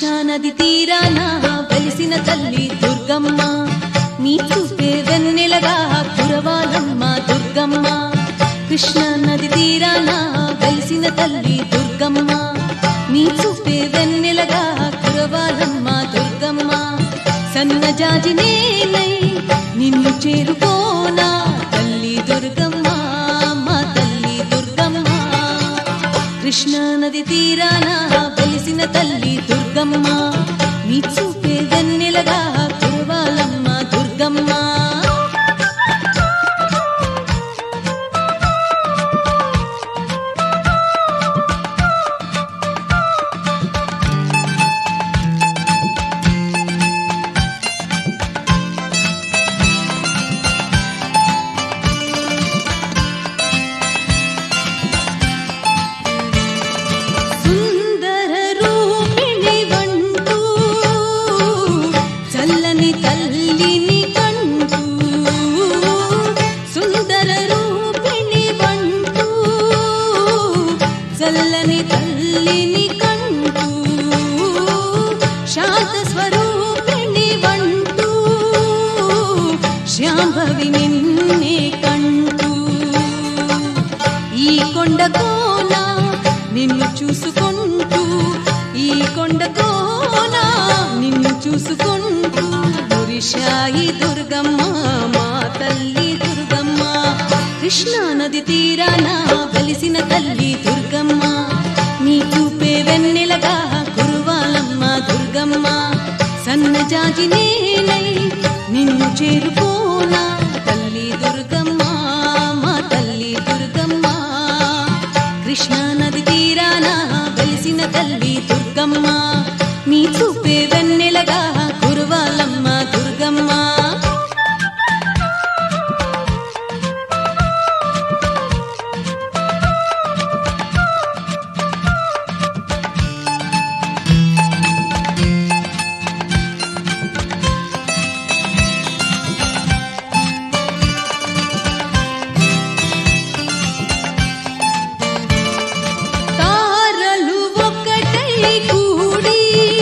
కృష్ణా నది తీరాన వెలిసిన తల్లి దుర్గమ్మ నీ చూపే వెన్నెలగా కురవాలమ్మ దుర్గమ్మ కృష్ణా నది తీరాన వెలిసిన తల్లి దుర్గమ్మ నీ చూపే వెన్నెలగా కురవాలమ్మ దుర్గమ్మ సన్నజాజి నేనై నిన్ను చేరుకోనా తల్లి దుర్గమ్మ మా తల్లి దుర్గమ్మ కృష్ణా నది తీరాన వెలిసిన తల్లి దుర్గమ్మ నీ చూపే వెన్నెలగా కురవాలమ్మ దుర్గమ్మ సుందర రూపిణి వంటూ చల్లని తల్లిని కంటూ సుందర రూపిణి వంటూ చల్లని తల్లిని కంటూ శాంత స్వరూపిణి వంటూ శాంభవి నిన్నే కంటూ ఈ కొండ కోన నిన్ను చూసుకుంటూ ఈ కొండ కోన నిన్ను చూసుకుంటూ పురిషాయి దుర్గమ్మ మా తల్లి దుర్గమ్మ కృష్ణా నది తీరాన వెలిసిన తల్లి దుర్గమ్మ నీ చూపే వెన్నెలగా కురువాలమ్మ దుర్గమ్మ సన్నజాజి నేనై నిన్ను చేరుకోనా తల్లి దుర్గమ్మ మా తల్లి దుర్గమ్మ కృష్ణా నది తీరాన వెలిసిన తల్లి దుర్గమ్మ నీ చూపే వెన్నెలగా కురువాలమ్మ దుర్గమ్మ తారలు ఒకటై కూడి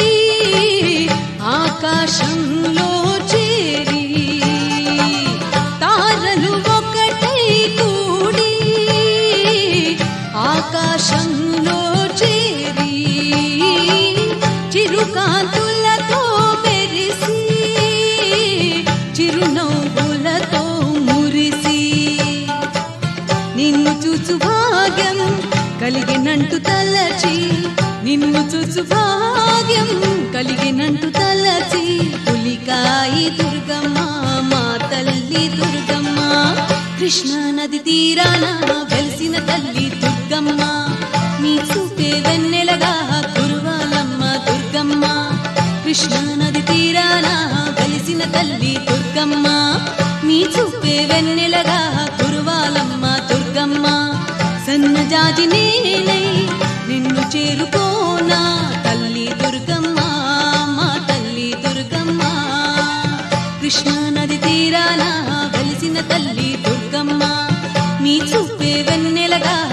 ఆకాశంలో చేరి తారలు ఒకటై కూడి ఆకాశంలో చేరి చిరుకాంతులతో మెరిసి చిరునవ్వులతో మురిసి నిన్ను చూచు భాగ్యం కలిగినంటు తలచి నిన్ను చూచు భాగ్యం కలిగినంటు తలచి పులికాయి దుర్గమ్మ మా తల్లి దుర్గమ్మ కృష్ణా నది తీరాన వెలిసిన తల్లి దుర్గమ్మ నీ చూపే వెన్నెలగా కురువాలమ్మ దుర్గమ్మ కృష్ణా నది తీరాన వెలిసిన తల్లి దుర్గమ్మ నీ చూపే వెన్నెలగా కురువాలమ్మ దుర్గమ్మ సన్నజాజి నేనై నిన్ను చేరుకోనా తల్లి దుర్గమ్మ మా తల్లి దుర్గమ్మ కృష్ణా నది తీరాన వెలిసిన తల్లి దుర్గమ్మ నీ చూపే వెన్నెలగా